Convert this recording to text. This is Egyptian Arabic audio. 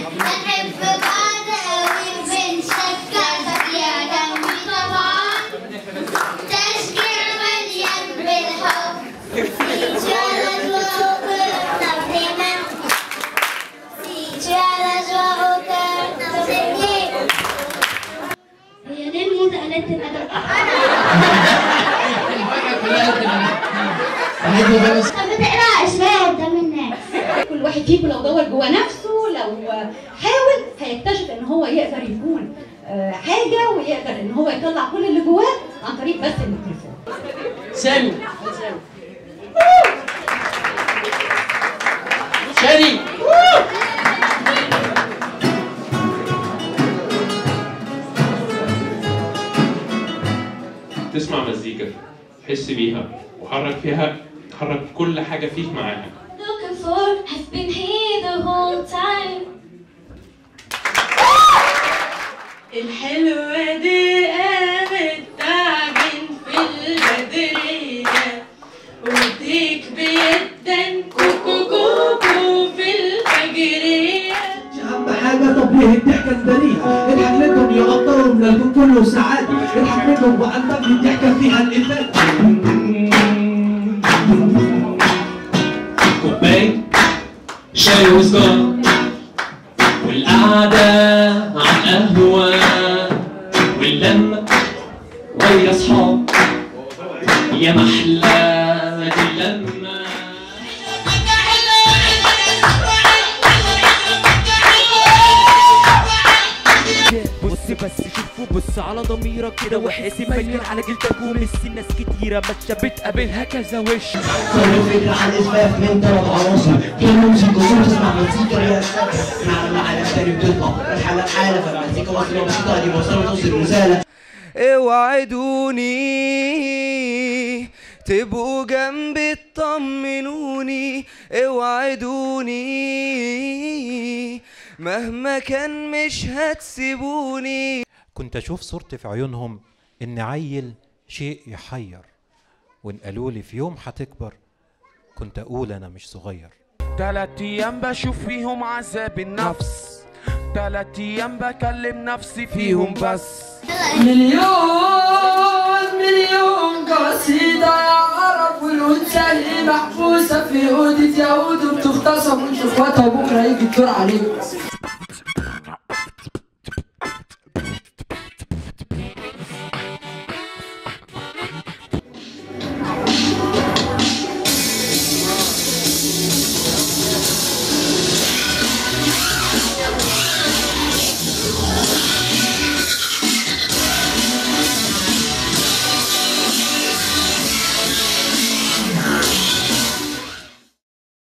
نحب بعض قوي وبنشجع يا جنبي طبعا تشجيع مليان بالحب سيجي على جوا وكرنا دايما سيجي على جوا وكرنا دايما هي ليه الموزة قالت الأدب؟ طب ما تقراش بقى قدام الناس كل واحد فيكم لو دور جوه نفسه لو حاول هيكتشف ان هو يقدر يكون آه، حاجه ويقدر ان هو يطلع كل اللي جواه عن طريق بس الميكروفون سامي شادي تسمع مزيكا حس بيها وحرك فيها حرك كل حاجة فيك معاها looking for has been here the whole time الحلوة دي قامت تعجن في البدرية وديك بيدن كوكو كوكو في الفجرية اهم حاجه طب ليه الضحكه البريئه اضحك لكم يقطروا من الكون كله سعاده اضحك لكم وعندك الضحكه فيها الافاده كوباية شاي وسكر والقعدة على القهوة واللمة ويا أصحاب يا محلى دي اللمة بص بس شوف وبص على ضميرك كده وحس فاكر على جلدك ومسي ناس كتيرة ما بتقابلها كذا وش كل فكره عن اسفاف من ثلاث عناصر في موسيقى صوت تسمع مزيكا ليها سقف مع على الثاني بتطلع الحاله حاله فالمزيكا مصريه بسيطه دي وصلت توصل رساله اوعدوني تبقوا جنبي تطمنوني اوعدوني مهما كان مش هتسيبوني كنت اشوف صورتي في عيونهم ان عيل شيء يحير وان قالوا لي في يوم هتكبر كنت اقول انا مش صغير تلات ايام بشوف فيهم عذاب النفس تلات ايام بكلم نفسي فيهم بس مليون مليون قصيدة يا عرب والأنثى اللي محبوسة في أوضة يهود وبتغتصب وانتوا اخواتها وبكرة يجي الدور عليكم